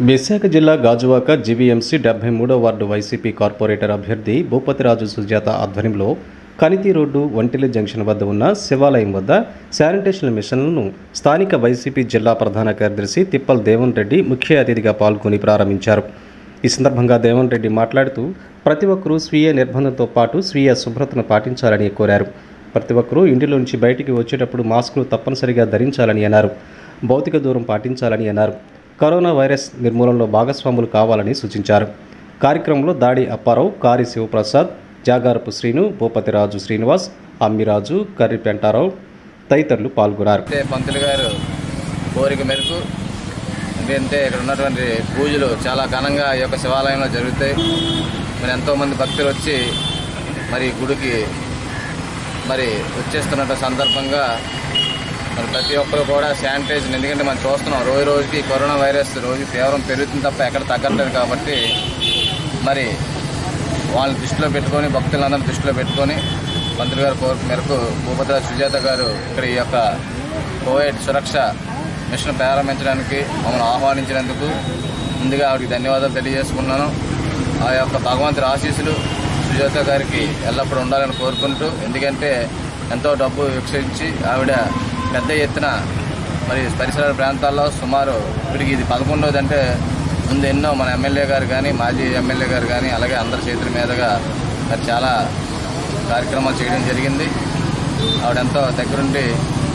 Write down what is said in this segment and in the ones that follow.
విశాఖ జిల్లా గాజువాక జీవీఎంసీ డెబ్బై మూడో వార్డు వైసీపీ కార్పొరేటర్ అభ్యర్థి భూపతిరాజు సుజాత ఆధ్వర్యంలో కనితి రోడ్డు ఒంటిలి జంక్షన్ వద్ద ఉన్న శివాలయం వద్ద శానిటేషన్ మిషన్లను స్థానిక వైసీపీ జిల్లా ప్రధాన కార్యదర్శి తిప్పల్ దేవన్ రెడ్డి ముఖ్య అతిథిగా పాల్గొని ప్రారంభించారు ఈ సందర్భంగా దేవన్ రెడ్డి మాట్లాడుతూ ప్రతి ఒక్కరూ స్వీయ నిర్బంధంతో పాటు స్వీయ శుభ్రతను పాటించాలని కోరారు ప్రతి ఒక్కరూ ఇంటిలో నుంచి బయటికి వచ్చేటప్పుడు మాస్కులు తప్పనిసరిగా ధరించాలని అన్నారు భౌతిక దూరం పాటించాలని అన్నారు కరోనా వైరస్ నిర్మూలనలో భాగస్వాములు కావాలని సూచించారు కార్యక్రమంలో దాడి అప్పారావు కారి శివప్రసాద్ జాగారపు శ్రీను భూపతిరాజు శ్రీనివాస్ అమ్మిరాజు కర్రి పెంటారావు తదితరులు పాల్గొన్నారు అయితే పంతులు గారు కోరిక మేరకు ఎందుకంటే ఇక్కడ ఉన్నటువంటి పూజలు చాలా ఘనంగా ఈ యొక్క శివాలయంలో జరుగుతాయి మరి ఎంతోమంది భక్తులు వచ్చి మరి గుడికి మరి వచ్చేస్తున్న సందర్భంగా మరి ప్రతి ఒక్కరు కూడా శానిటైజర్ ఎందుకంటే మనం చూస్తున్నాం రోజు రోజుకి కరోనా వైరస్ రోజు తీవ్రం పెరుగుతుంది తప్ప ఎక్కడ తగ్గట్లేదు కాబట్టి మరి వాళ్ళని దృష్టిలో పెట్టుకొని భక్తులందరినీ దృష్టిలో పెట్టుకొని మంత్రి గారి కోరిక మేరకు భూపతిరాజు సుజాత గారు ఇక్కడ ఈ యొక్క కోవిడ్ సురక్ష మిషన్ ప్రారంభించడానికి మమ్మల్ని ఆహ్వానించినందుకు ముందుగా ఆవిడకి ధన్యవాదాలు తెలియజేసుకున్నాను ఆ యొక్క భగవంతుడి ఆశీస్సులు సుజాత గారికి ఎల్లప్పుడూ ఉండాలని కోరుకుంటూ ఎందుకంటే ఎంతో డబ్బు విక్షించి ఆవిడ పెద్ద ఎత్తున మరి పరిసర ప్రాంతాల్లో సుమారు ఇప్పటికి ఇది పదకొండవది అంటే ముందు ఎన్నో మన ఎమ్మెల్యే గారు కానీ మాజీ ఎమ్మెల్యే గారు కానీ అలాగే అందరి చేతుల మీదుగా మరి చాలా కార్యక్రమాలు చేయడం జరిగింది ఆవిడెంతో దగ్గరుండి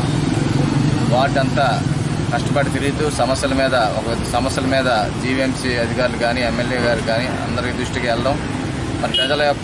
వార్డు అంతా కష్టపడి తిరుగుతూ సమస్యల మీద ఒక సమస్యల మీద జీవీఎంసీ అధికారులు కానీ ఎమ్మెల్యే గారు కానీ అందరి దృష్టికి వెళ్ళడం మరి ప్రజల యొక్క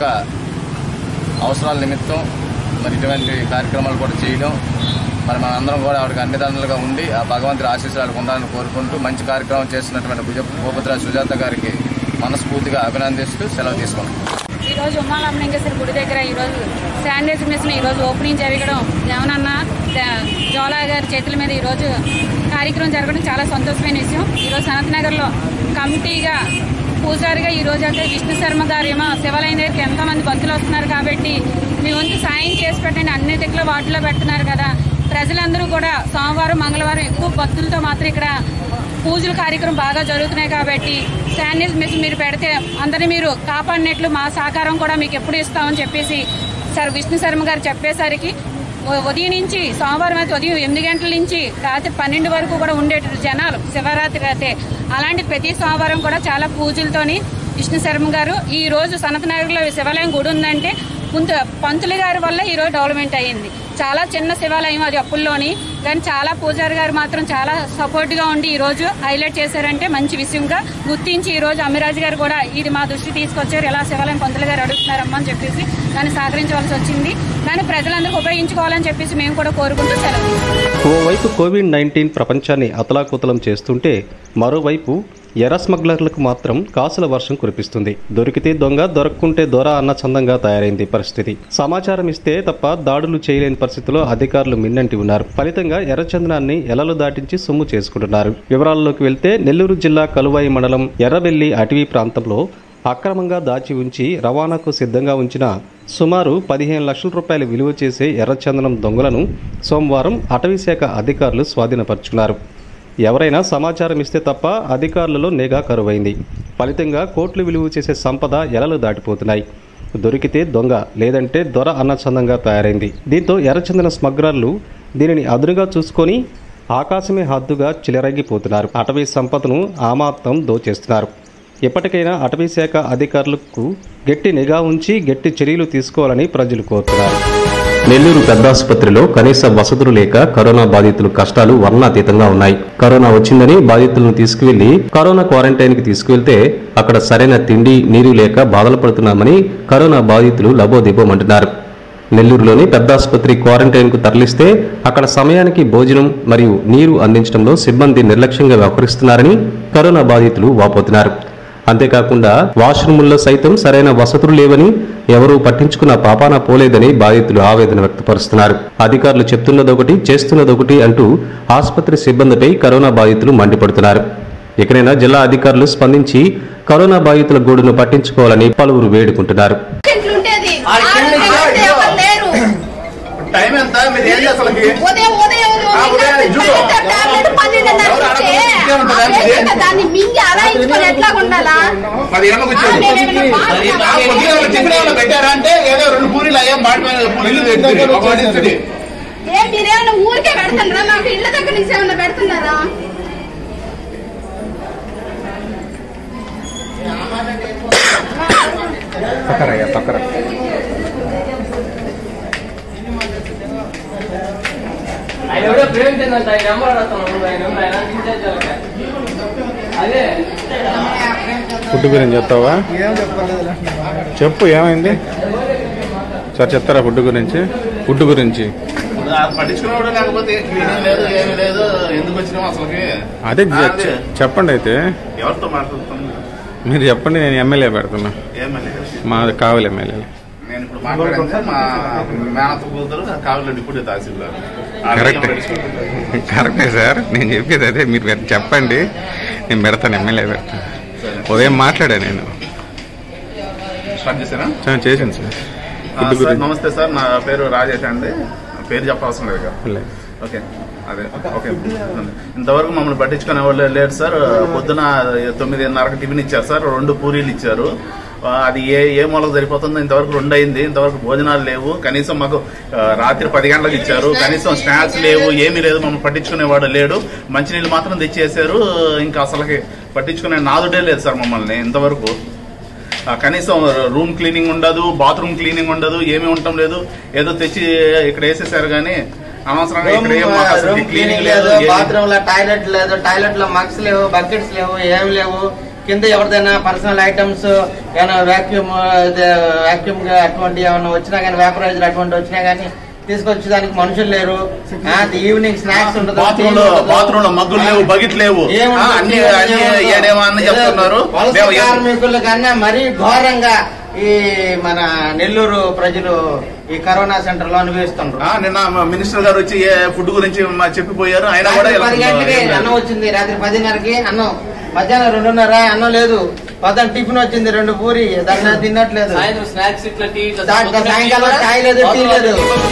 అవసరాల నిమిత్తం మరి ఇటువంటి కార్యక్రమాలు కూడా చేయడం మరి మనందరం కూడా ఆవిడకి అన్నిదండలుగా ఉండి ఆ భగవంతుడి ఆశీస్సులు ఉండాలని కోరుకుంటూ మంచి కార్యక్రమం చేస్తున్నటువంటి భుజ భూపతిరాజు సుజాత గారికి మనస్ఫూర్తిగా అభినందిస్తూ సెలవు తీసుకున్నాం ఈ రోజు ఉమాలమ్మలింగేశ్వర గుడి దగ్గర ఈ రోజు శానిటైజర్ మిషన్ ఈ రోజు ఓపెనింగ్ జరగడం జగనన్న జ- జోలా గారి చేతుల మీద ఈ రోజు కార్యక్రమం జరగడం చాలా సంతోషమైన విషయం ఈ రోజు సనత్ నగర్లో కమిటీగా పూజారిగా ఈ రోజు అయితే విష్ణు శర్మ గారు ఏమో శివాలయం దగ్గరికి ఎంతో మంది భక్తులు వస్తున్నారు కాబట్టి మీ వంతు సాయం చేసి పెట్టండి అన్ని దిక్కుల వాటిలో పెడుతున్నారు కదా ప్రజలందరూ కూడా సోమవారం మంగళవారం ఎక్కువ భక్తులతో మాత్రం ఇక్కడ పూజల కార్యక్రమం బాగా జరుగుతున్నాయి కాబట్టి శానిటైజ్ మిషన్ మీరు పెడితే అందరినీ మీరు కాపాడినట్లు మా సహకారం కూడా మీకు ఎప్పుడు ఇస్తామని చెప్పేసి సార్ విష్ణు శర్మ గారు చెప్పేసరికి ఉ- ఉదయం నుంచి సోమవారం అయితే ఉదయం ఎనిమిది గంటల నుంచి రాత్రి పన్నెండు వరకు కూడా ఉండేట జనాలు శివరాత్రి అయితే అలాంటి ప్రతి సోమవారం కూడా చాలా పూజలతోని విష్ణు శర్మ గారు ఈ రోజు సనత్ నగర్లో శివాలయం గుడి ఉందంటే ముందు పంతులు గారి వల్ల ఈ రోజు డెవలప్మెంట్ అయ్యింది చాలా చిన్న శివాలయం అది అప్పుల్లోని కానీ చాలా పూజారి గారు మాత్రం చాలా సపోర్ట్ గా ఉండి ఈ రోజు హైలైట్ చేశారంటే మంచి విషయంగా గుర్తించి ఈ రోజు అమ్మిరాజు గారు కూడా ఇది మా దృష్టి తీసుకొచ్చారు ఎలా శివాలయం పంతులు గారు అడుగుతున్నారమ్మా అని చెప్పేసి దాన్ని సహకరించవలసి వచ్చింది దాన్ని ప్రజలందరూ ఉపయోగించుకోవాలని చెప్పేసి మేము కూడా కోరుకుంటూ సెలవు తీసుకుంటాం. ఓవైపు కోవిడ్ నైన్టీన్ ప్రపంచాన్ని అతలాకుతలం చేస్తుంటే మరోవైపు ఎర్ర స్మగ్లర్లకు మాత్రం కాసుల వర్షం కురిపిస్తుంది దొరికితే దొంగ దొరక్కుంటే దొర అన్న చందంగా తయారైంది పరిస్థితి సమాచారం ఇస్తే తప్ప దాడులు చేయలేని పరిస్థితిలో అధికారులు మిన్నంటి ఉన్నారు ఫలితంగా ఎర్రచందనాన్ని ఎలలు దాటించి సొమ్ము చేసుకుంటున్నారు వివరాల్లోకి వెళ్తే నెల్లూరు జిల్లా కలువాయి మండలం ఎర్రబెల్లి అటవీ ప్రాంతంలో అక్రమంగా దాచి ఉంచి రవాణాకు సిద్ధంగా ఉంచిన సుమారు పదిహేను లక్షల రూపాయల విలువ చేసే ఎర్రచందనం దొంగలను సోమవారం అటవీశాఖ అధికారులు స్వాధీనపరుచుకున్నారు ఎవరైనా సమాచారం ఇస్తే తప్ప అధికారులలో నిఘా కరువైంది ఫలితంగా కోట్లు విలువ చేసే సంపద ఎలలు దాటిపోతున్నాయి దొరికితే దొంగ లేదంటే దొర అన్నచందంగా తయారైంది దీంతో ఎర్రచందన స్మగ్లర్లు దీనిని అదునుగా చూసుకొని ఆకాశమే హద్దుగా చిలరగిపోతున్నారు అటవీ సంపదను ఆమాత్రం దోచేస్తున్నారు ఇప్పటికైనా అటవీ శాఖ అధికారులకు గట్టి నిఘా ఉంచి గట్టి చర్యలు తీసుకోవాలని ప్రజలు కోరుతున్నారు నెల్లూరు పెద్దాసుపత్రిలో కనీస వసతులు లేక కరోనా బాధితులు కష్టాలు వర్ణాతీతంగా ఉన్నాయి కరోనా వచ్చిందని బాధితులను తీసుకువెళ్లి కరోనా క్వారంటైన్ కి తీసుకువెళ్తే అక్కడ సరైన తిండి నీరు లేక బాధలు పడుతున్నామని కరోనా బాధితులు లబోదిబోమంటున్నారు నెల్లూరులోని పెద్దాసుపత్రి క్వారంటైన్ కు తరలిస్తే అక్కడ సమయానికి భోజనం మరియు నీరు అందించడంలో సిబ్బంది నిర్లక్ష్యంగా వ్యవహరిస్తున్నారని కరోనా బాధితులు వాపోతున్నారు అంతేకాకుండా వాష్రూముల్లో సైతం సరైన వసతులు లేవని ఎవరూ పట్టించుకున్న పాపాన పోలేదని బాధితులు ఆవేదన వ్యక్తపరుస్తున్నారు అధికారులు చెప్తున్నదొకటి చేస్తున్నదొకటి అంటూ ఆసుపత్రి సిబ్బందిపై కరోనా బాధితులు మండిపడుతున్నారు ఇకనైనా జిల్లా అధికారులు స్పందించి కరోనా బాధితుల గోడును పట్టించుకోవాలని పలువురు వేడుకుంటున్నారు ఉండేది ఆ కింద ఆరు ఇదో, గంటలకు లేరు టైం ఎంత మీరు ఏంటి అసలుకి ఉదయం ఉదయం ఆ, ఉదయం చూడు. టాబ్లెట్ పన్నెండున్నర ఎవరు నుంచి అడగరు. మీకే ఉంటుందా అదే ఇది? కదా, దాన్ని మింగి అరాయించుకొని ఎట్లా ఉండాలా పది ఏళ్ళకి ఆ, వచ్చారు మేమేమైనా బాగా ఆ పొద్దున వచ్చి టిఫిన్ ఏమైనా పెట్టారా అంటే ఏదో రెండు పూరీలు అయ్యా మాడిపోయిన పూరీలు తెచ్చింది ఒక వాడి ఇస్తుంది. ఏ మీరేమైనా ఊరికే పెడుతున్నారా మాకు ఇళ్ళ దగ్గర నుంచి ఏమైనా పెడుతున్నారా పక్కరయ్యా పక్కర ఆయన ఎవడో ప్రేమించిందంట ఆయన నెంబర్ అడుగుతున్నాను ఆయన నెంబర్ ఆయన ఇన్ఛార్జ్ వాళ్ళకి. అదే ఫుడ్ గురించి చెప్తావా చెప్పు ఏమైంది సార్ చెప్తారా ఫుడ్ గురించి ఫుడ్ గురించి పట్టించుకునేవాడు లేకపోతే క్లీనింగ్ లేదు ఏమీ లేదు ఎందుకు వచ్చినాం అసలుకి అదే చె- అదే. చె- చెప్పండి అయితే ఎవరితో మాట్లాడుతున్నాం మీరు చెప్పండి నేను ఎమ్మెల్యే పెడుతున్నా ఏమీ మాది కావాలి ఎమ్మెల్యే నేను ఇప్పుడు మాట్లాడింది మా మేనత్త కూతురు కావాలి డిప్యూటీ తహసీల్దార్ కరెక్ట్ కరెక్టే సార్ నేను చెప్పేది అదే మీరు పెద్ద- చెప్పండి నేను పెడతాను ఎమ్మెల్యే పెడతాను ఉదయం మాట్లాడా నేను స్టార్ట్ చేశారా చాలా చేశాను సార్ ఆ, ఫుడ్ సార్ గురించి నమస్తే సార్ నా పేరు రాజేష్ అండి పేరు చెప్పవసరం లేదు కదా లేదు. ఓకే అదే ఓకే ఇంతవరకు మమ్మల్ని పట్టించుకునే వాళ్ళు లేరు సార్ పొద్దున తొమ్మిదిన్నరకు టిఫిన్ ఇచ్చారు సార్ రెండు పూరీలు ఇచ్చారు ఆ, అది ఏ ఏ మూలకు సరిపోతుందో ఇంతవరకు రెండు అయింది ఇంతవరకు భోజనాలు లేవు కనీసం మాకు ఆ, రాత్రి పది గంటలకు ఇచ్చారు కనీసం స్నాక్స్ లేవు ఏమీ లేదు మమ్మల్ని పట్టించుకునేవాడు లేడు మంచినీళ్ళు మాత్రం తెచ్చేసారు ఇంకా అసలుకి పట్టించుకునే నాదుడే లేదు సార్ మమ్మల్ని ఇంతవరకు ఆ, కనీసం రూమ్ క్లీనింగ్ ఉండదు బాత్రూమ్ క్లీనింగ్ ఉండదు ఏమీ ఉండటం లేదు ఏదో తెచ్చి ఇక్కడ వేసేసారు కానీ అనవసరంగా ఇక్కడ ఏం మాకు అసలు రూమ్ క్లీనింగ్ క్లీనింగ్ లేదు లేదు ఏమీ- బాత్రూమ్ లో టాయిలెట్ లేదు టాయిలెట్ లో మగ్స్ లేవు బకెట్స్ లేవు ఏం లేవు కింద ఎవరిదైనా పర్సనల్ ఐటమ్స్ ఏమైనా వ్యాక్యూమ్ వ్యాక్యూమ్ అటువంటి ఏమైనా వచ్చినా కానీ వేపరైజర్ అటువంటి వచ్చినా కానీ తీసుకొచ్చి దానికి మనుషులు లేరు ఈవినింగ్ స్నాక్స్ ఉండదు బాత్రూమ్ లో బాత్రూమ్ లో మగ్గులు లేవు బకెట్ లేవు ఆ, అన్ని అన్ని ఏడేమో అన్ని చెప్తున్నారు వలస మేము ఏం- కార్మికుల కన్నా మరీ ఘోరంగా ఈ మన నెల్లూరు ప్రజలు ఈ కరోనా సెంటర్ లో అనుభవిస్తున్నారు ఆ, నిన్న మా మినిస్టర్ గారు వచ్చి ఏ ఫుడ్ గురించి మా చెప్పిపోయారు ఆయన కూడా రాత్రి పది ఇలా- గంటలకి అన్నం వచ్చింది రాత్రి పదిన్నరకి అన్నం మధ్యాహ్నం రెండున్నర అన్నం లేదు పొద్దున్న టిఫిన్ వచ్చింది రెండు పూరి దాన్ని తిన్నట్లేదు సాయంత్రం స్నాక్స్ ఇట్లా టీ ఇట్లా దా- దా- సాయంకాలం చాయ్ లేదు, టీ లేదు.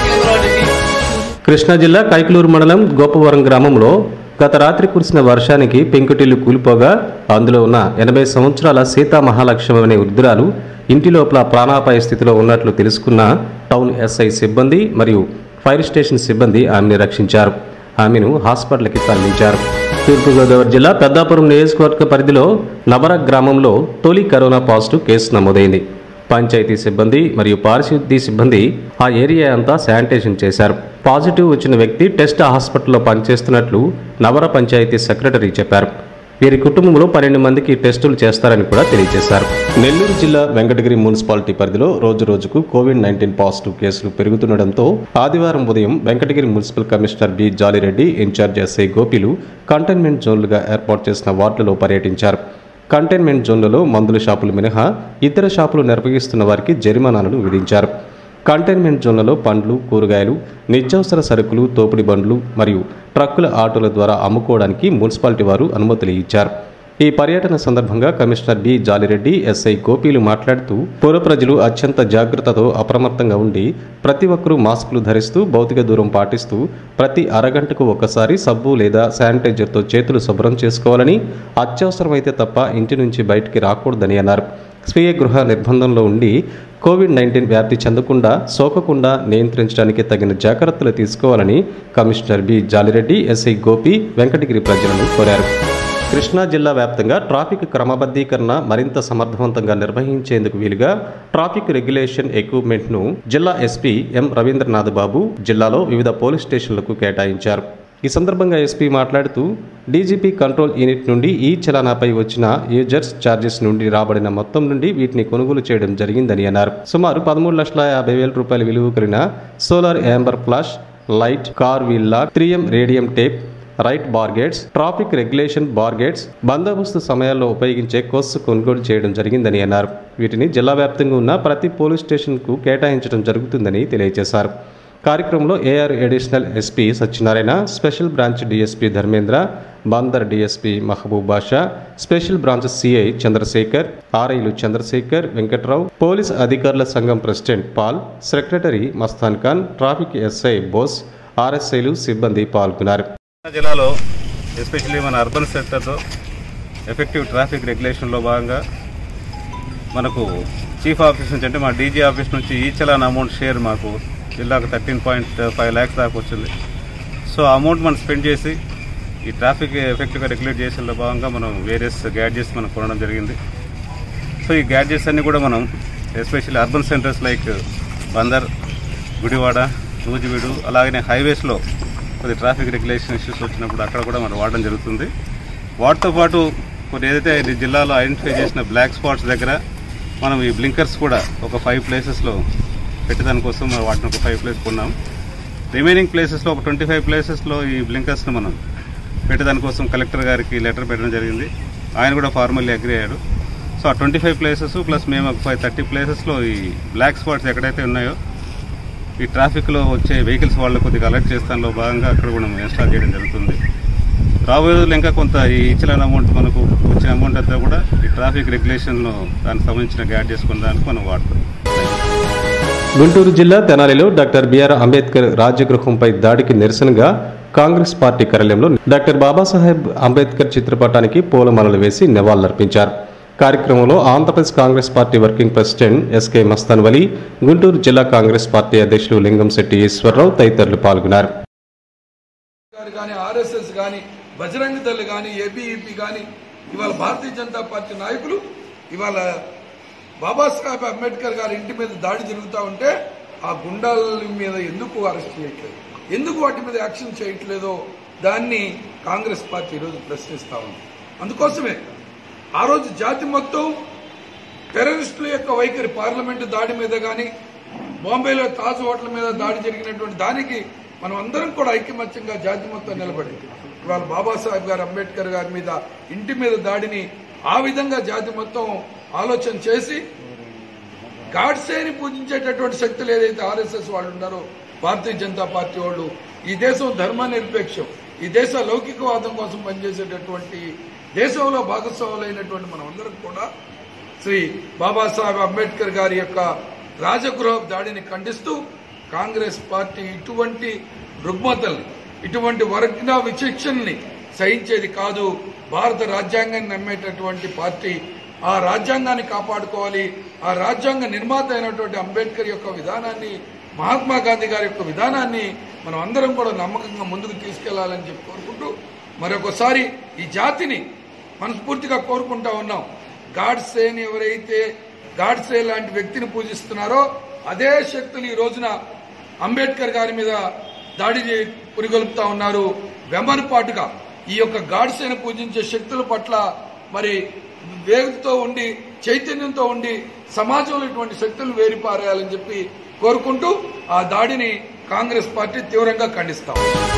కృష్ణా జిల్లా కైకలూరు మండలం గోపవరం గ్రామంలో గత రాత్రి కురిసిన వర్షానికి పెంకుటిల్లు కూలిపోగా అందులో ఉన్న ఎనభై సంవత్సరాల సీతా మహాలక్ష్మి అనే వృద్ధురాలు ఇంటి లోపల ప్రాణాపాయ స్థితిలో ఉన్నట్లు తెలుసుకున్న టౌన్ ఎస్ఐ సిబ్బంది మరియు ఫైర్ స్టేషన్ సిబ్బంది ఆమెను రక్షించారు ఆమెను హాస్పిటల్కి తరలించారు తూర్పుగోదావరి జిల్లా పెద్దాపురం నియోజకవర్గ పరిధిలో నబర గ్రామంలో తొలి కరోనా పాజిటివ్ కేసు నమోదైంది పంచాయతీ సిబ్బంది మరియు పారిశుద్ధ్య సిబ్బంది ఆ ఏరియా అంతా శానిటేషన్ చేశారు పాజిటివ్ వచ్చిన వ్యక్తి టెస్ట్ హాస్పిటల్లో పనిచేస్తున్నట్లు నవర పంచాయతీ సెక్రటరీ చెప్పారు వీరి కుటుంబంలో పన్నెండు మందికి టెస్టులు చేస్తారని కూడా తెలియజేశారు నెల్లూరు జిల్లా వెంకటగిరి మున్సిపాలిటీ పరిధిలో రోజు రోజుకు కోవిడ్ నైన్టీన్ పాజిటివ్ కేసులు పెరుగుతుండటంతో ఆదివారం ఉదయం Venkatagiri municipal commissioner B Jalireddy incharge SI గోపిలు కంటైన్మెంట్ జోన్లుగా ఏర్పాటు చేసిన వార్డులలో పర్యటించారు కంటైన్మెంట్ జోన్లలో మందుల షాపులు మినహా ఇతర షాపులు నిర్వహిస్తున్న వారికి జరిమానాలను విధించారు కంటైన్మెంట్ జోన్లలో పండ్లు కూరగాయలు నిత్యావసర సరుకులు తోపుడి బండ్లు మరియు ట్రక్కుల ఆటోల ద్వారా అమ్ముకోవడానికి మున్సిపాలిటీ వారు అనుమతులు ఇచ్చారు ఈ పర్యటన సందర్భంగా కమిషనర్ బి జాలిరెడ్డి ఎస్ఐ గోపీలు మాట్లాడుతూ పూర్వ ప్రజలు అత్యంత జాగ్రత్తతో అప్రమత్తంగా ఉండి ప్రతి ఒక్కరూ మాస్కులు ధరిస్తూ భౌతిక దూరం పాటిస్తూ ప్రతి అరగంటకు ఒకసారి సబ్బు లేదా శానిటైజర్తో చేతులు శుభ్రం చేసుకోవాలని అత్యవసరమైతే తప్ప ఇంటి నుంచి బయటికి రాకూడదని అన్నారు స్వీయ గృహ నిర్బంధంలో ఉండి కోవిడ్ నైన్టీన్ వ్యాప్తి చెందకుండా సోకకుండా నియంత్రించడానికి తగిన జాగ్రత్తలు తీసుకోవాలని commissioner B Jalireddy SI Gopi Venkatagiri ప్రజలను కోరారు కృష్ణా జిల్లా వ్యాప్తంగా ట్రాఫిక్ క్రమబద్ధీకరణ మరింత సమర్థవంతంగా నిర్వహించేందుకు వీలుగా ట్రాఫిక్ రెగ్యులేషన్ ఎక్విప్మెంట్ను జిల్లా ఎస్పీ ఎం రవీంద్రనాథ్ బాబు జిల్లాలో వివిధ పోలీస్ స్టేషన్లకు కేటాయించారు ఈ సందర్భంగా ఎస్పీ మాట్లాడుతూ డీజీపీ కంట్రోల్ యూనిట్ నుండి ఈ చలానాపై వచ్చిన యూజర్స్ ఛార్జెస్ నుండి రాబడిన మొత్తం నుండి వీటిని కొనుగోలు చేయడం జరిగిందని అన్నారు సుమారు పదమూడు లక్షల యాభై వేల రూపాయల విలువ కలిగిన solar amber flash light car wheel lock three M radium tape right bar gates traffic regulation bar gates బందోబస్తు సమయాల్లో ఉపయోగించే కోర్సు కొనుగోలు చేయడం జరిగిందని అన్నారు వీటిని జిల్లా వ్యాప్తంగా ఉన్న ప్రతి పోలీస్ స్టేషన్కు కేటాయించడం జరుగుతుందని తెలియజేశారు కార్యక్రమంలో AR additional SP Satyanarayana special branch DSP Dharmendra Bandar DSP Mahaboob Basha special branch CI Chandrasekhar ఆర్ఐలు చంద్రశేఖర్ వెంకట్రావు పోలీస్ అధికారుల సంఘం president Paul secretary Mastan Khan traffic SI Bose ఆర్ఎస్ఐలు సిబ్బంది పాల్గొన్నారు జిల్లాలో ఎస్పెషల్లీ మన అర్బన్ సెక్టర్లో ఎఫెక్టివ్ ట్రాఫిక్ రెగ్యులేషన్లో భాగంగా మనకు చీఫ్ ఆఫీస్ నుంచి అంటే మా డీజీ ఆఫీస్ నుంచి ఈ చలాన్ అమౌంట్ షేర్ మాకు జిల్లాకు థర్టీన్ పాయింట్ ఫైవ్ ల్యాక్స్ దాకా వచ్చింది సో ఆ అమౌంట్ మనం స్పెండ్ చేసి ఈ ట్రాఫిక్ ఎఫెక్టివ్గా రెగ్యులేట్ చేసేలో భాగంగా మనం వేరియస్ గ్యాడ్జెట్స్ మనం కొనడం జరిగింది సో ఈ గ్యాడ్జెట్స్ అన్నీ కూడా మనం especially urban centres like Bandar Gudivada Nuzvid అలాగనే హైవేస్లో కొద్ది ట్రాఫిక్ రెగ్యులేషన్ ఇష్యూస్ వచ్చినప్పుడు అక్కడ కూడా మనం వాడడం జరుగుతుంది వాటితో పాటు కొన్ని ఏదైతే ఈ జిల్లాలో ఐడెంటిఫై చేసిన బ్లాక్ స్పాట్స్ దగ్గర మనం ఈ బ్లింకర్స్ కూడా ఒక ఫైవ్ ప్లేసెస్లో పెట్టేదానికోసం మనం వాటిని ఒక ఫైవ్ ప్లేస్ కొన్నాం రిమైనింగ్ ప్లేసెస్లో ఒక ట్వంటీ ఫైవ్ ప్లేసెస్లో ఈ బ్లింకర్స్ని మనం పెట్టేదానికోసం కలెక్టర్ గారికి లెటర్ పెట్టడం జరిగింది ఆయన కూడా ఫార్మల్లీ అగ్రి అయ్యాడు సో ఆ ట్వంటీ ఫైవ్ ప్లేసెస్ ప్లస్ మేము ఒక ఫైవ్ థర్టీ ప్లేసెస్లో ఈ బ్లాక్ స్పాట్స్ ఎక్కడైతే ఉన్నాయో ఈ ట్రాఫిక్లో వచ్చే వెహికల్స్ వాళ్ళు కొద్దిగా అలర్ట్ చేస్తానిలో భాగంగా అక్కడ కూడా మనం ఇన్స్టాల్ చేయడం జరుగుతుంది రాబోయే రోజుల్లో ఇంకా కొంత ఈ ఇచ్చిన అమౌంట్ మనకు వచ్చిన అమౌంట్ అంతా కూడా ఈ ట్రాఫిక్ రెగ్యులేషన్లో దానికి సంబంధించిన గ్యాడ్ చేసుకున్న దానికి మనం వాడతాం గుంటూరు జిల్లా తెనాలిలో డాక్టర్ బిఆర్ అంబేద్కర్ రాజ్యగృహంపై దాడికి నిరసనగా కాంగ్రెస్ పార్టీ కార్యాలయంలో డాక్టర్ బాబాసాహెబ్ అంబేద్కర్ చిత్రపటానికి పూలమాలలు వేసి నివాళులర్పించారు కార్యక్రమంలో Andhra Pradesh Congress party working president SK Mastan Vali Guntur జిల్లా కాంగ్రెస్ పార్టీ అధ్యక్షులు లింగంశెట్టి ఈశ్వరరావు తదితరులు పాల్గొన్నారు గారు కానీ ఆర్ఎస్ఎస్ కానీ బజరంగ దళ్ కానీ ఏబీఈపీ కానీ ఇవాళ భారతీయ జనతా పార్టీ నాయకులు ఇవాళ బాబాసాహెబ్ అంబేద్కర్ గారి ఇంటి మీద దాడి జరుగుతూ ఉంటే ఆ గుండాల మీద ఎందుకు అరెస్ట్ చేయట్లేదు ఎందుకు వాటి మీద యాక్షన్ చేయట్లేదో దాన్ని కాంగ్రెస్ పార్టీ ఈరోజు ప్రశ్నిస్తా ఉంది అందుకోసమే ఆ రోజు జాతి మొత్తం టెర్రరిస్టుల యొక్క వైఖరి పార్లమెంటు దాడి మీద కానీ బాంబేలో తాజ్ హోటల్ మీద దాడి జరిగినటువంటి దానికి మనం అందరం కూడా ఐకమత్యంగా జాతి మొత్తం నిలబడి ఇవాళ బాబాసాహెబ్ గారు అంబేద్కర్ గారి మీద ఇంటి మీద దాడిని ఆ విధంగా జాతి మొత్తం ఆలోచన చేసి గాడ్సేని పూజించేటటువంటి శక్తులు ఏదైతే ఆర్ఎస్ఎస్ వాళ్ళు ఉన్నారో భారతీయ జనతా పార్టీ వాళ్ళు ఈ దేశం ధర్మ నిరపేక్షం ఈ దేశ లౌకికవాదం కోసం పనిచేసేటటువంటి దేశంలో భాగస్వాములైనటువంటి మనం అందరం కూడా శ్రీ బాబాసాహెబ్ అంబేద్కర్ గారి యొక్క రాజగృహ దాడిని ఖండిస్తూ కాంగ్రెస్ పార్టీ ఇటువంటి రుగ్మతల్ని ఇటువంటి వర్గ విచక్షణని సహించేది కాదు భారత రాజ్యాంగాన్ని నమ్మేటటువంటి పార్టీ ఆ రాజ్యాంగాన్ని కాపాడుకోవాలి ఆ రాజ్యాంగ నిర్మాత అయినటువంటి అంబేద్కర్ యొక్క విధానాన్ని మహాత్మా గాంధీ గారి యొక్క విధానాన్ని మనం అందరం కూడా నమ్మకంగా ముందుకు తీసుకెళ్లాలని చెప్పి కోరుకుంటూ మరొకసారి ఈ జాతిని మనస్ఫూర్తిగా కోరుకుంటా ఉన్నాం గాడ్సేని ఎవరైతే గాడ్సే లాంటి వ్యక్తిని పూజిస్తున్నారో అదే శక్తులు ఈ రోజున అంబేద్కర్ గారి మీద దాడి చే- పురిగొల్పుతా ఉన్నారు వెమరుపాటుగా ఈ యొక్క గాడ్సేని పూజించే శక్తుల పట్ల మరి వేగంతో ఉండి చైతన్యంతో ఉండి సమాజంలో ఇటువంటి శక్తులు వేరిపారేయాలని చెప్పి కోరుకుంటూ ఆ దాడిని కాంగ్రెస్ పార్టీ తీవ్రంగా ఖండిస్తాం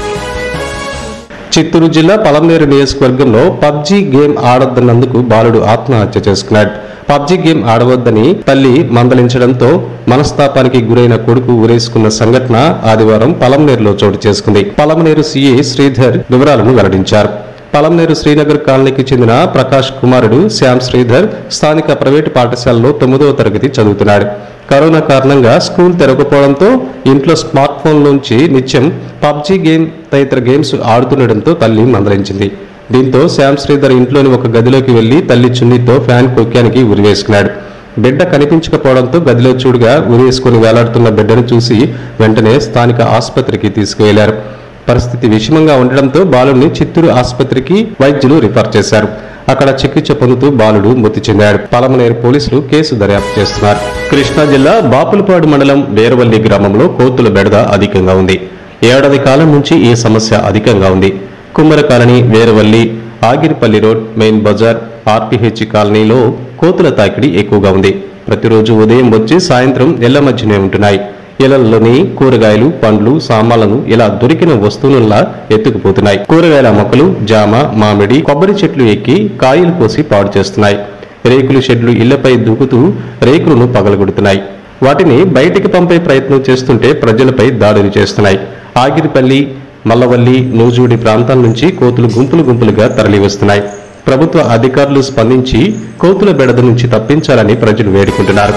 చిత్తూరు జిల్లా పలంనేరు నియోజకవర్గంలో పబ్జీ గేమ్ ఆడొద్దన్నందుకు బాలుడు ఆత్మహత్య చేసుకున్నాడు పబ్జీ గేమ్ ఆడవద్దని తల్లి మందలించడంతో మనస్తాపానికి గురైన కొడుకు ఉరేసుకున్న సంఘటన ఆదివారం పలంనేరులో చోటు చేసుకుంది పలంనేరు సీఏ శ్రీధర్ వివరాలను వెల్లడించారు పలంనేరు శ్రీనగర్ కాలనీకి చెందిన ప్రకాష్ కుమారుడు శ్యామ్ శ్రీధర్ స్థానిక ప్రైవేటు పాఠశాలలో తొమ్మిదవ తరగతి చదువుతున్నాడు కరోనా కారణంగా స్కూల్ తెరవకపోవడంతో ఇంట్లో స్మార్ట్ ఫోన్ నుంచి నిత్యం పబ్జీ గేమ్ తదితర గేమ్స్ ఆడుతుండటంతో తల్లి మందలించింది దీంతో శ్యామ్ శ్రీధర్ ఇంట్లోని ఒక గదిలోకి వెళ్లి తల్లి చున్నీతో ఫ్యాన్ కొక్కానికి ఉరివేసుకున్నాడు బిడ్డ కనిపించకపోవడంతో గదిలో చూడగా ఉరేసుకుని వేలాడుతున్న బిడ్డను చూసి వెంటనే స్థానిక ఆసుపత్రికి తీసుకువెళ్లారు పరిస్థితి విషమంగా ఉండడంతో బాలుడిని చిత్తూరు ఆసుపత్రికి వైద్యులు రిఫర్ చేశారు అక్కడ చికిత్స పొందుతూ బాలుడు మృతి చెందాడు పలమనేరు పోలీసులు కేసు దర్యాప్తు చేస్తున్నారు కృష్ణా జిల్లా బాపులపాడు మండలం వేరవల్లి గ్రామంలో కోతుల బెడద అధికంగా ఉంది ఏడాది కాలం నుంచి ఈ సమస్య అధికంగా ఉంది Kummara colony Veeravalli Agiripalli road main బజార్ ఆర్పీహెచ్ కాలనీలో కోతుల తాకిడి ఎక్కువగా ఉంది ప్రతిరోజు ఉదయం వచ్చి సాయంత్రం ఎల్ల మధ్యనే ఉంటున్నాయి ఇళ్లలోని కూరగాయలు పండ్లు సామాన్లను ఇలా దొరికిన వస్తువులలా ఎత్తుకుపోతున్నాయి కూరగాయల మొక్కలు జామ మామిడి కొబ్బరి చెట్లు ఎక్కి కాయలు కోసి పాడు చేస్తున్నాయి రేకుల షెడ్లు ఇళ్లపై దూకుతూ రేకులను పగలగొడుతున్నాయి వాటిని బయటికి పంపే ప్రయత్నం చేస్తుంటే ప్రజలపై దాడులు చేస్తున్నాయి ఆగిరిపల్లి మల్లవల్లి నూజూడి ప్రాంతాల నుంచి కోతులు గుంపులు గుంపులుగా తరలివస్తున్నాయి ప్రభుత్వ అధికారులు స్పందించి కోతుల బెడద నుంచి తప్పించాలని ప్రజలు వేడుకుంటున్నారు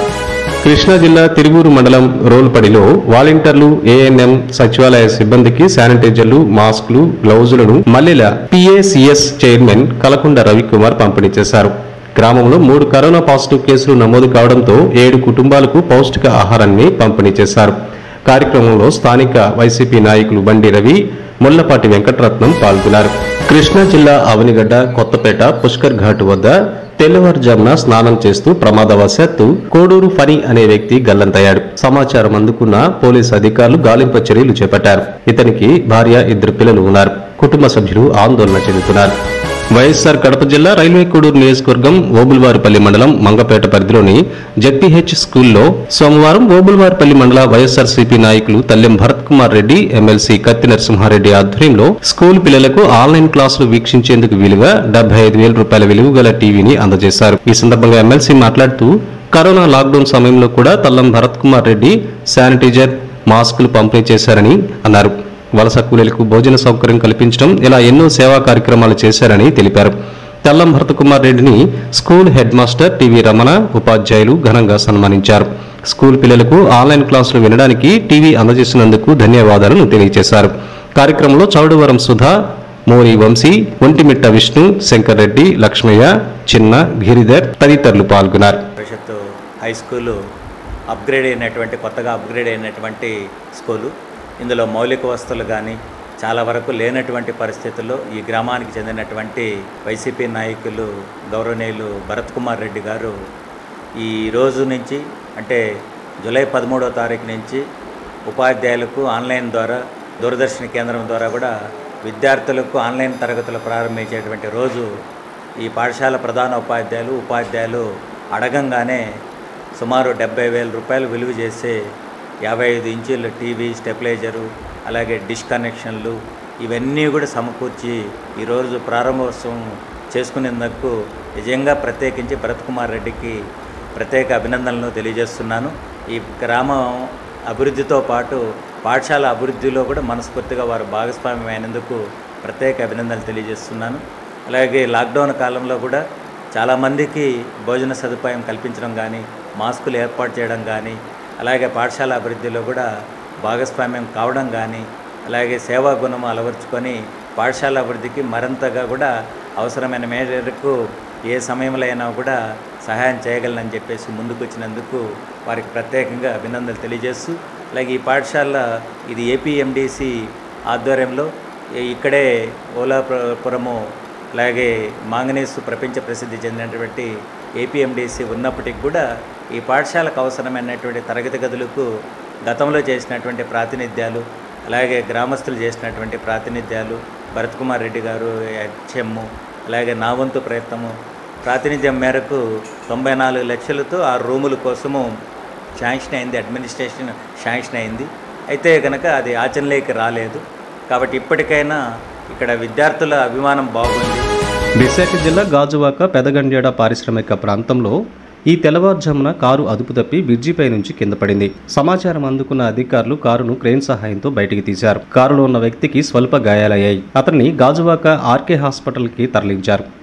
కృష్ణా జిల్లా తిరువూరు మండలం రోల్పడిలో వాలంటీర్లు ఏఎన్ఎం సచివాలయ సిబ్బందికి శానిటైజర్లు మాస్కులు గ్లౌజులను మల్లెల పిఏసిఎస్ చైర్మన్ కలకొండ రవికుమార్ పంపిణీ చేశారు గ్రామంలో మూడు కరోనా పాజిటివ్ కేసులు నమోదు కావడంతో ఏడు కుటుంబాలకు పౌష్టిక ఆహారాన్ని పంపిణీ చేశారు కార్యక్రమంలో స్థానిక వైసీపీ నాయకులు బండి రవి ముల్లపాటి వెంకటరత్నం పాల్గొన్నారు కృష్ణా జిల్లా అవనిగడ్డ కొత్తపేట పుష్కర్ ఘాట్ వద్ద తెల్లవారుజామున స్నానం చేస్తూ ప్రమాదవశాత్తు కోడూరు ఫణి అనే వ్యక్తి గల్లంతయ్యాడు సమాచారం అందుకున్న పోలీసు అధికారులు గాలింపు చర్యలు చేపట్టారు ఇతనికి భార్య ఇద్దరు పిల్లలు ఉన్నారు కుటుంబ సభ్యులు ఆందోళన చెందుతున్నారు వైఎస్సార్ కడప జిల్లా రైల్వే కోడూరు నియోజకవర్గం ఓబుల్వారిపల్లి మండలం మంగపేట పరిధిలోని జెడ్పీహెచ్ స్కూల్లో సోమవారం ఓబుల్వారిపల్లి మండల వైఎస్ఆర్సీపీ నాయకులు తల్లెం భరత్ కుమార్ రెడ్డి ఎమ్మెల్సీ కత్తి నరసింహారెడ్డి ఆధ్వర్యంలో స్కూల్ పిల్లలకు ఆన్లైన్ క్లాసులు వీక్షించేందుకు వీలుగా డెబ్బై ఐదు వేల రూపాయల విలువ గల టీవీని అందజేశారు ఈ సందర్భంగా ఎమ్మెల్సీ మాట్లాడుతూ కరోనా లాక్డౌన్ సమయంలో కూడా తల్లం భరత్ కుమార్ రెడ్డి శానిటైజర్ మాస్కులు పంపిణీ చేశారని అన్నారు వలస కూలీలకు భోజన సౌకర్యం కల్పించడం ఇలా ఎన్నో సేవా కార్యక్రమాలు చేశారని తెలిపారు తెల్లం భరతకుమార్ రెడ్డిని school headmaster TV Ramana ఉపాధ్యాయులు ఘనంగా సన్మానించారు స్కూల్ పిల్లలకు ఆన్లైన్ క్లాసులు వినడానికి టీవీ అందజేసినందుకు ధన్యవాదాలను తెలియజేశారు కార్యక్రమంలో చౌడవరం సుధా మోరి వంశీ ఒంటిమిట్ట విష్ణు శంకర్ రెడ్డి లక్ష్మయ్య చిన్న గిరిధర్ తదితరులు పాల్గొన్నారు పరిషత్ హై స్కూలు అప్గ్రేడ్ అయినటువంటి కొత్తగా అప్గ్రేడ్ అయినటువంటి స్కూలు ఇందులో మౌలిక వసతులు కానీ చాలా వరకు లేనటువంటి పరిస్థితుల్లో ఈ గ్రామానికి చెందినటువంటి వైసీపీ నాయకులు గౌరవనీయులు భరత్ కుమార్ రెడ్డి గారు ఈ రోజు నుంచి అంటే జూలై పదమూడవ తారీఖు నుంచి ఉపాధ్యాయులకు ఆన్లైన్ ద్వారా దూరదర్శన్ కేంద్రం ద్వారా కూడా విద్యార్థులకు ఆన్లైన్ తరగతులు ప్రారంభించేటువంటి రోజు ఈ పాఠశాల ప్రధాన ఉపాధ్యాయులు ఉపాధ్యాయులు అడగంగానే సుమారు డెబ్బై వేల రూపాయలు విలువ చేసే యాభై ఐదు ఇంచీల టీవీ స్టెబిలైజరు అలాగే డిష్ కనెక్షన్లు ఇవన్నీ కూడా సమకూర్చి ఈరోజు ప్రారంభోత్సవం చేసుకునేందుకు నిజంగా ప్రత్యేకించి భరత్ కుమార్ రెడ్డికి ప్రత్యేక అభినందనలు తెలియజేస్తున్నాను ఈ గ్రామం అభివృద్ధితో పాటు పాఠశాల అభివృద్ధిలో కూడా మనస్ఫూర్తిగా వారు భాగస్వామ్యం అయినందుకు ప్రత్యేక అభినందనలు తెలియజేస్తున్నాను అలాగే లాక్డౌన్ కాలంలో కూడా చాలామందికి భోజన సదుపాయం కల్పించడం కానీ మాస్కులు ఏర్పాటు చేయడం కానీ అలాగే పాఠశాల అభివృద్ధిలో కూడా భాగస్వామ్యం కావడం కానీ అలాగే సేవా గుణం అలవర్చుకొని పాఠశాల అభివృద్ధికి మరింతగా కూడా అవసరమైన మేరకు ఏ సమయంలో అయినా కూడా సహాయం చేయగలనని చెప్పేసి ముందుకు వచ్చినందుకు వారికి ప్రత్యేకంగా అభినందనలు తెలియజేస్తూ అలాగే ఈ పాఠశాల ఇది ఏపీఎండిసి ఆధ్వర్యంలో ఇక్కడే ఓలాపురము అలాగే మాంగనీసు ప్రపంచ ప్రసిద్ధి చెందినటువంటి ఏపీఎండిసి ఉన్నప్పటికి కూడా ఈ పాఠశాలకు అవసరమైనటువంటి తరగతి గదులకు గతంలో చేసినటువంటి ప్రాతినిధ్యాలు అలాగే గ్రామస్తులు చేసినటువంటి ప్రాతినిధ్యాలు భరత్ కుమార్ రెడ్డి గారు హెచ్ఎమ్ము అలాగే నా వంతు ప్రయత్నము ప్రాతినిధ్యం మేరకు తొంభై నాలుగు లక్షలతో ఆ రూముల కోసము శాంక్షన్ అయింది అడ్మినిస్ట్రేషన్ శాంక్షన్ అయింది అయితే కనుక అది ఆచరణలోకి రాలేదు కాబట్టి ఇప్పటికైనా ఇక్కడ విద్యార్థుల అభిమానం బాగుంది విశాఖ జిల్లా గాజువాక పెదగండ్యాడ పారిశ్రామిక ప్రాంతంలో ఈ తెల్లవారుజామున కారు అదుపు తప్పి బ్రిడ్జిపై నుంచి కింద పడింది సమాచారం అందుకున్న అధికారులు కారును క్రేన్ సహాయంతో బయటికి తీశారు కారులో ఉన్న వ్యక్తికి స్వల్ప గాయాలయ్యాయి అతన్ని గాజువాక ఆర్కే హాస్పిటల్ కి తరలించారు